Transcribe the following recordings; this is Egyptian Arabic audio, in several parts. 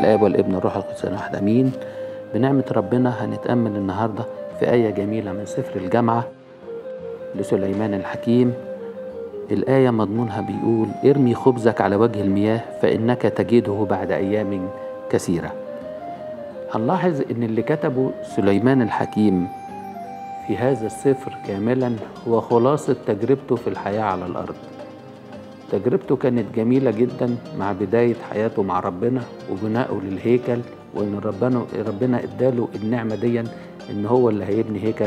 الآب والابن والروح القدس الواحد أمين بنعمة ربنا هنتأمل النهاردة في آية جميلة من سفر الجامعة لسليمان الحكيم الآية مضمونها بيقول ارمي خبزك على وجه المياه فإنك تجده بعد أيام كثيرة هنلاحظ إن اللي كتبه سليمان الحكيم في هذا السفر كاملا هو خلاصة تجربته في الحياة على الأرض تجربته كانت جميلة جدا مع بداية حياته مع ربنا وبنائه للهيكل وإن ربنا ربنا إداله النعمة دي إن هو اللي هيبني هيكل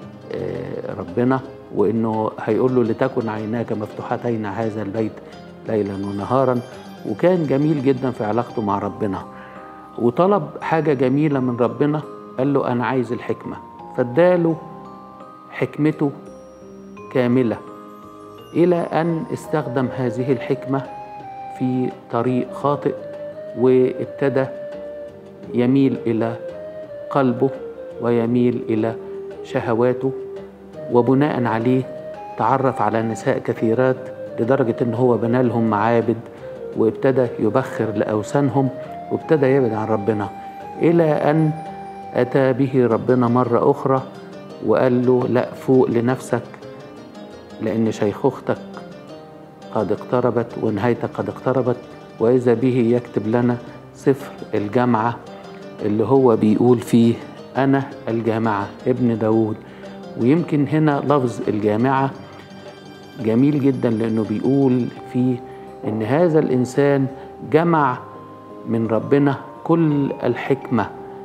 ربنا وإنه هيقول له لتكن عيناك مفتوحتين هذا البيت ليلا ونهارا وكان جميل جدا في علاقته مع ربنا وطلب حاجة جميلة من ربنا قال له أنا عايز الحكمة فاداله حكمته كاملة إلى أن استخدم هذه الحكمة في طريق خاطئ وابتدى يميل إلى قلبه ويميل إلى شهواته وبناء عليه تعرف على نساء كثيرات لدرجة إن هو بنى لهم معابد وابتدى يبخر لأوثانهم وابتدى يبعد عن ربنا إلى أن أتى به ربنا مرة أخرى وقال له لا فوق لنفسك لأن شيخوختك قد اقتربت ونهايتك قد اقتربت وإذا به يكتب لنا سفر الجامعة اللي هو بيقول فيه أنا الجامعة ابن داود ويمكن هنا لفظ الجامعة جميل جدا لأنه بيقول فيه إن هذا الإنسان جمع من ربنا كل الحكمة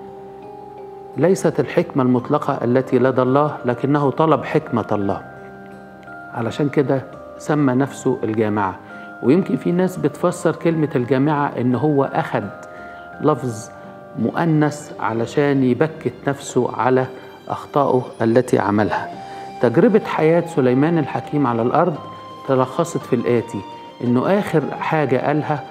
ليست الحكمة المطلقة التي لدى الله لكنه طلب حكمة الله علشان كده سمى نفسه الجامعة ويمكن في ناس بتفسر كلمة الجامعة إن هو أخد لفظ مؤنث علشان يبكت نفسه على أخطائه التي عملها تجربة حياة سليمان الحكيم على الأرض تلخصت في الآتي إنه آخر حاجة قالها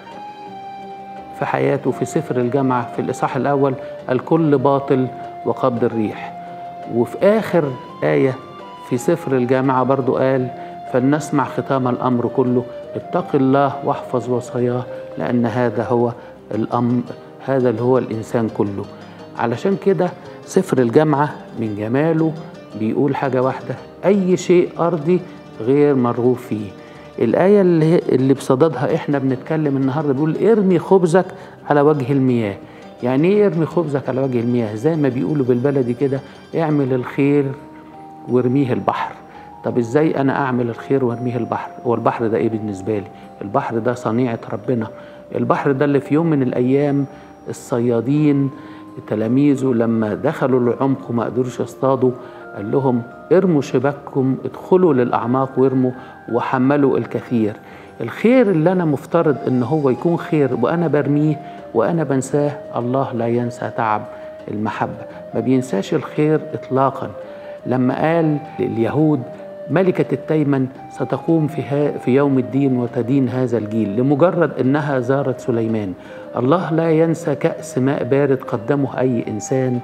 في حياته في سفر الجامعة في الإصحاح الأول الكل باطل وقبض الريح وفي آخر آية في سفر الجامعة برضو قال فلنسمع ختام الأمر كله اتق الله واحفظ وصاياه لأن هذا هو الأمر هذا اللي هو الإنسان كله علشان كده سفر الجامعة من جماله بيقول حاجة واحدة أي شيء أرضي غير مرغوب فيه الآية اللي, اللي بصددها إحنا بنتكلم النهاردة بيقول ارمي خبزك على وجه المياه يعني إيه ارمي خبزك على وجه المياه زي ما بيقولوا بالبلدي كده اعمل الخير وارميه البحر طب ازاي انا اعمل الخير وارميه البحر هو البحر ده ايه بالنسبه لي البحر ده صنيعه ربنا البحر ده اللي في يوم من الايام الصيادين تلاميذه لما دخلوا العمق وما قدروش يصطادوا قال لهم ارموا شباككم ادخلوا للاعماق وارموا وحملوا الكثير الخير اللي انا مفترض ان هو يكون خير وانا برميه وانا بنساه الله لا ينسى تعب المحبه ما بينساش الخير اطلاقا لما قال لليهود ملكة التيمن ستقوم في, في يوم الدين وتدين هذا الجيل لمجرد أنها زارت سليمان الله لا ينسى كأس ماء بارد قدمه أي إنسان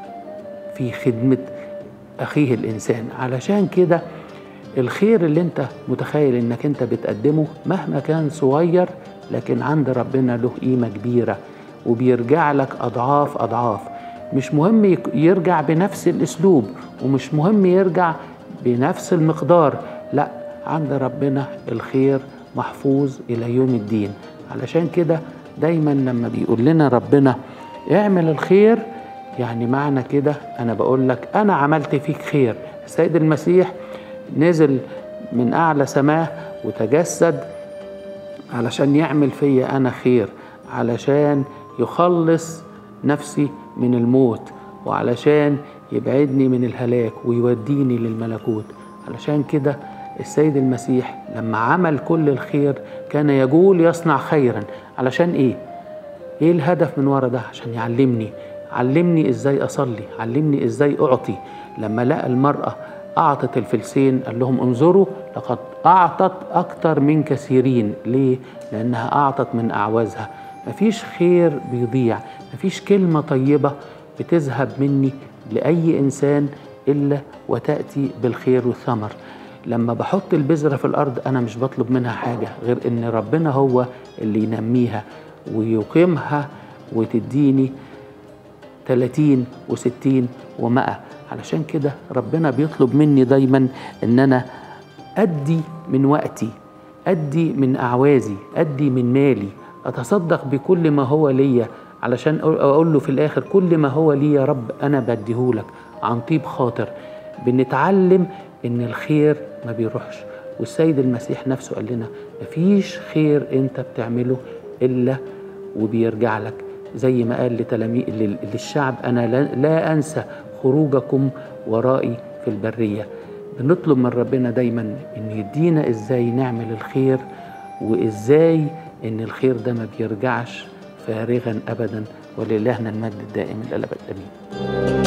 في خدمة أخيه الإنسان علشان كده الخير اللي انت متخيل انك انت بتقدمه مهما كان صغير لكن عند ربنا له قيمة كبيرة وبيرجع لك أضعاف أضعاف مش مهم يرجع بنفس الأسلوب ومش مهم يرجع بنفس المقدار لا عند ربنا الخير محفوظ إلى يوم الدين علشان كده دايما لما بيقول لنا ربنا اعمل الخير يعني معنى كده أنا بقول لك أنا عملت فيك خير السيد المسيح نزل من أعلى سماه وتجسد علشان يعمل فيا أنا خير علشان يخلص نفسي من الموت وعلشان يبعدني من الهلاك ويوديني للملكوت علشان كده السيد المسيح لما عمل كل الخير كان يقول يصنع خيرا علشان ايه ايه الهدف من ورا ده عشان يعلمني علمني ازاي اصلي علمني ازاي اعطي لما لقى المرأة أعطت الفلسين قال لهم انظروا لقد أعطت أكثر من كثيرين ليه؟ لأنها أعطت من أعوازها مفيش خير بيضيع مفيش كلمة طيبة بتذهب مني لأي إنسان إلا وتأتي بالخير والثمر لما بحط البذرة في الأرض أنا مش بطلب منها حاجة غير إن ربنا هو اللي ينميها ويقيمها وتديني 30 و60 و100 علشان كده ربنا بيطلب مني دايما ان انا ادي من وقتي ادي من اعوازي ادي من مالي اتصدق بكل ما هو ليا علشان اقول له في الاخر كل ما هو لي يا رب انا بديهولك عن طيب خاطر بنتعلم ان الخير ما بيروحش والسيد المسيح نفسه قال لنا مفيش خير انت بتعمله الا وبيرجع لك زي ما قال لتلاميذ للشعب انا لا, لا انسى خروجكم ورائي في البريه بنطلب من ربنا دايما ان يدينا ازاي نعمل الخير وازاي ان الخير ده ما بيرجعش فارغا ابدا وللهنا المجد الدائم الى الابد امين